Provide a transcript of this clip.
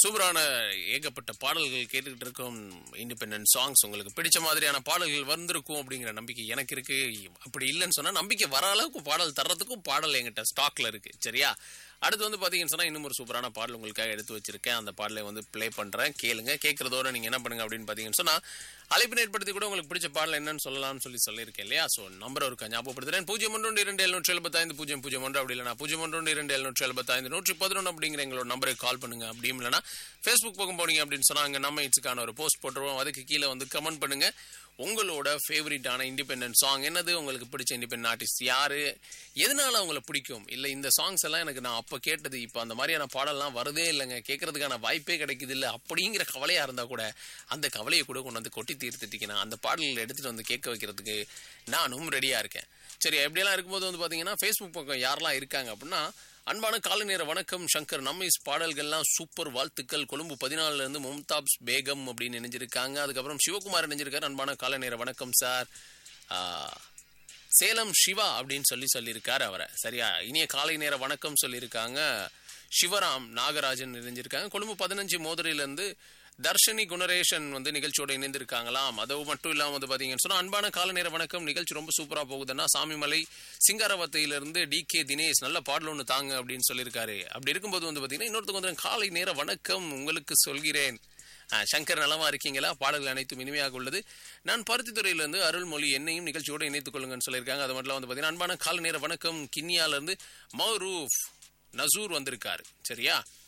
சூப்பரான ஏகப்பட்ட பாடல்கள் கேட்டுக்கிட்டு இருக்கோம் இண்டிபெண்டன்ட் சாங்ஸ் உங்களுக்கு பிடிச்ச மாதிரியான பாடல்கள் வந்திருக்கும் அப்படிங்கிற நம்பிக்கை எனக்கு இருக்கு அப்படி இல்லைன்னு சொன்னா நம்பிக்கை வர அளவுக்கு பாடல் தர்றதுக்கும் பாடல் என்கிட்ட ஸ்டாக்ல இருக்கு சரியா அடுத்து வந்து பாத்தீங்கன்னு சொன்னா இன்னும் ஒரு சூப்பரான பாடல் உங்களுக்காக எடுத்து வச்சிருக்கேன் அந்த பாடலை வந்து ப்ளே பண்றேன் கேளுங்க கேட்கறதோட நீங்க என்ன பண்ணுங்க அப்படின்னு பாத்தீங்கன்னு சொன்னா அழைப்பினை ஏற்படுத்தி கூட உங்களுக்கு பிடிச்ச பாடல் என்னன்னு சொல்லலாம்னு சொல்லி சொல்லியிருக்கேன் இல்லையா ஸோ நம்பர் ஒரு ஞாபகப்படுத்துறேன் பூஜ்ஜியம் ஒன்று இரண்டு எழுநூற்றி எழுபத்தைந்து பூஜ்ஜியம் பூஜ்ஜியம் ஒன்று அப்படி இல்லைனா பூஜ்ஜியம் ஒன்று இரண்டு எழுநூற்றி எழுபத்தைந்து நூற்றி பதினொன்று அப்படிங்கிற எங்களோட நம்பருக்கு கால் பண்ணுங்க அப்படியும் இல்லைனா ஃபேஸ்புக் பக்கம் போனீங்க அப்படின்னு சொன்னா அங்க நம்ம இட்ஸுக்கான ஒரு போஸ்ட் போட்டுருவோம் அதுக்கு கீழே வந்து கமெண்ட் பண்ணுங்க உங்களோட ஃபேவரட்டான இண்டிபெண்டன்ட் சாங் என்னது உங்களுக்கு பிடிச்ச இண்டிபெண்டன்ட் ஆர்டிஸ்ட் யாரு எதனால அவங்கள பிடிக்கும் இல்ல இந்த சாங்ஸ் எல்லாம் எனக்கு நான் அப்ப கேட்டது இப்போ அந்த மாதிரியான பாடல்லாம் வரதே இல்லைங்க கேட்கறதுக்கான வாய்ப்பே கிடைக்குது இல்ல அப்படிங்கிற கவலையா இருந்தா கூட அந்த கவலையை கூட கொண்டு வந்து கொட்டி தீர்த்துட்டீங்கன்னா அந்த பாடல்களை எடுத்துட்டு வந்து கேட்க வைக்கிறதுக்கு நானும் ரெடியா இருக்கேன் சரி எப்படியெல்லாம் இருக்கும்போது வந்து பாத்தீங்கன்னா ஃபேஸ்புக் பக்கம் யாரெல்லாம் இருக்காங்க அப்படின்னா அன்பான காலை நேர வணக்கம் சங்கர் நம்மைஸ் பாடல்கள்லாம் சூப்பர் வாழ்த்துக்கள் கொழும்பு பதினாலுல இருந்து மும்தாப்ஸ் பேகம் அப்படின்னு இணைஞ்சிருக்காங்க அதுக்கப்புறம் சிவகுமார் இணைஞ்சிருக்காரு அன்பான காலை நேர வணக்கம் சார் சேலம் சிவா அப்படின்னு சொல்லி சொல்லியிருக்காரு அவரை சரியா இனிய காலை நேர வணக்கம் சொல்லியிருக்காங்க சிவராம் நாகராஜன் இணைஞ்சிருக்காங்க கொழும்பு பதினஞ்சு மோதிரையிலேருந்து தர்ஷினி குணரேஷன் வந்து நிகழ்ச்சியோட இணைந்திருக்காங்களாம் அது மட்டும் இல்லாம வந்து பாத்தீங்கன்னு சொன்னா அன்பான கால நேர வணக்கம் நிகழ்ச்சி ரொம்ப சூப்பரா போகுதுன்னா சாமிமலை சிங்காரவத்தையிலிருந்து டி கே தினேஷ் நல்ல பாடல் ஒன்று தாங்க அப்படின்னு சொல்லியிருக்காரு அப்படி இருக்கும்போது வந்து பாத்தீங்கன்னா இன்னொருத்தங்க வந்து காலை நேர வணக்கம் உங்களுக்கு சொல்கிறேன் சங்கர் நலமா இருக்கீங்களா பாடல்கள் அனைத்தும் இனிமையாக உள்ளது நான் பருத்தித்துறையிலிருந்து அருள்மொழி என்னையும் நிகழ்ச்சியோடு இணைத்துக் கொள்ளுங்கன்னு சொல்லியிருக்காங்க அது மட்டும் வந்து பாத்தீங்கன்னா அன்பான கால நேர வணக்கம் கிண்ணியால இருந்து மௌரூஃப் நசூர் வந்திருக்காரு சரியா